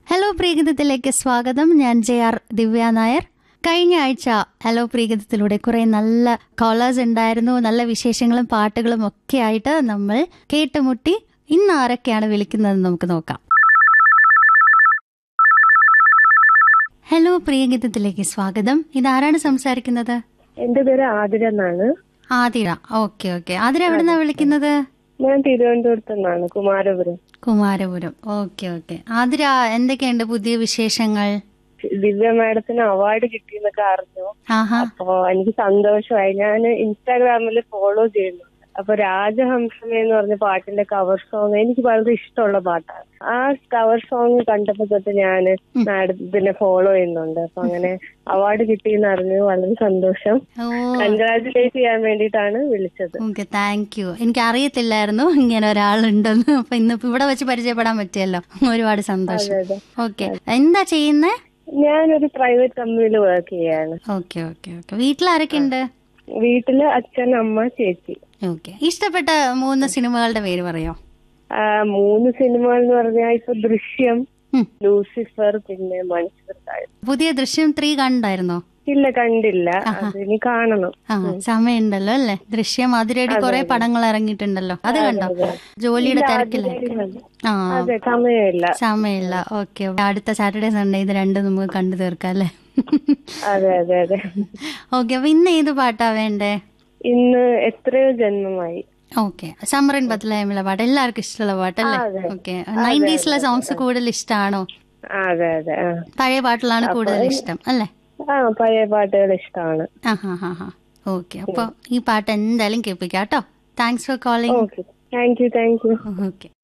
Hello പ്രീഗിതത്തിലേക്ക് സ്വാഗതം ഞാൻ J R ദിവ്യ നായർ കഴിഞ്ഞ ആഴ്ച ഹലോ പ്രീഗിതത്തിലൂടെ കുറെ നല്ല കോളേഴ്സ് ഉണ്ടായിരുന്നു നല്ല വിശേഷങ്ങളും പാട്ടുകളും ഒക്കെ ആയിട്ട് നമ്മൾ കേട്ടുമുട്ടി ഇന്ന് ആരൊക്കെയാണ് വിളിക്കുന്നതെന്ന് നമുക്ക് നോക്കാം ഹലോ പ്രിയഗീതത്തിലേക്ക് സ്വാഗതം ഇതാരാണ് സംസാരിക്കുന്നത് എന്റെ പേര് ആതിര എന്നാണ് ആതിര ഓക്കെ ഓക്കെ ആതിര എവിടുന്നാ വിളിക്കുന്നത് ഞാൻ തിരുവനന്തപുരത്ത് നിന്നാണ് കുമാരപുരം കുമാരപുരം ഓക്കെ ഓക്കെ ആതിര എന്തൊക്കെയുണ്ട് പുതിയ വിശേഷങ്ങൾ ദിവ്യ മാഡത്തിന് അവാർഡ് കിട്ടിയെന്നൊക്കെ അറിഞ്ഞു ആഹാ അപ്പൊ എനിക്ക് സന്തോഷമായി ഞാൻ ഇൻസ്റ്റാഗ്രാമിൽ ഫോളോ ചെയ്യുന്നുണ്ട് അപ്പൊ രാജഹംസമേ എന്ന് പറഞ്ഞ പാട്ടിന്റെ കവർ സോങ് എനിക്ക് വളരെ ഇഷ്ടമുള്ള പാട്ടാണ് ആ കവർ സോങ് കണ്ടപ്പോ തൊട്ട് ഞാൻ മാഡത്തിനെ ഫോളോ ചെയ്യുന്നുണ്ട് അപ്പൊ അങ്ങനെ അവാർഡ് കിട്ടിയെന്ന് അറിഞ്ഞു വളരെ സന്തോഷം ഓ കൺഗ്രാചുലേറ്റ് ചെയ്യാൻ വേണ്ടിയിട്ടാണ് വിളിച്ചത് ഓക്കെ താങ്ക് യു എനിക്ക് അറിയത്തില്ലായിരുന്നു ഇങ്ങനെ ഒരാളുണ്ടെന്ന് അപ്പൊ ഇന്നിപ്പോ ഇവിടെ വെച്ച് പരിചയപ്പെടാൻ പറ്റിയല്ലോ ഒരുപാട് സന്തോഷം അതെ. ഓക്കെ എന്താ ചെയ്യുന്നേ ഞാനൊരു പ്രൈവറ്റ് കമ്പനിയിൽ വർക്ക് ചെയ്യാണ് ഓക്കെ ഓക്കെ ഓക്കെ വീട്ടിലാരൊക്കെ ഉണ്ട് വീട്ടില് അച്ഛൻ അമ്മ ചേച്ചി ഓക്കെ ഇഷ്ടപ്പെട്ട മൂന്ന് സിനിമകളുടെ പേര് പറയോ ആ, മൂന്ന് സിനിമകൾ എന്ന് പറഞ്ഞാൽ ഇപ്പൊ ദൃശ്യം ഉം. ലൂസിഫർ പിന്നെ മനുഷ്യർ താഴ് പുതിയ ദൃശ്യം ത്രീ കണ്ടായിരുന്നോ ഇല്ല കണ്ടില്ല അതിനി കാണണം ആ സമയമുണ്ടല്ലോ അല്ലേ ദൃശ്യം അതിരടി കുറെ പടങ്ങൾ ഇറങ്ങിയിട്ടുണ്ടല്ലോ അത് കണ്ടോ ജോലിയുടെ തിരക്കിലായിരിക്കും ആ അതെ സമയമില്ല സമയമില്ല ഓക്കെ അടുത്ത സാറ്റർഡേ സൺഡേ ഇത് രണ്ടും നമുക്ക് കണ്ടു തീർക്കാം അല്ലേ അതെ അതെ അതെ ഓക്കെ അപ്പൊ ഇന്ന് ഏത് പാട്ടാ വേണ്ടേ ഇന്ന് എത്രയോ ജന്മമായി ഓക്കെ സമ്മറിൻ ബത്തലായ്മയുള്ള പാട്ട് എല്ലാവർക്കും ഇഷ്ടമുള്ള പാട്ടല്ലേ അതെ. ഓക്കെ നയൻറ്റീസിലെ സോങ്സ് കൂടുതൽ ഇഷ്ടമാണോ ആ, അതെ അതെ ആ പഴയ പാട്ടുകളാണ് കൂടുതൽ ഇഷ്ടം അല്ലേ ആ പഴയ പാട്ടുകൾ ഇഷ്ടമാണ് ആ ഹാ ഹാ ഹാ ഓക്കെ അപ്പൊ ഈ പാട്ട് എന്തായാലും കേൾപ്പിക്കാം കേട്ടോ thanks for calling okay thank you thank you okay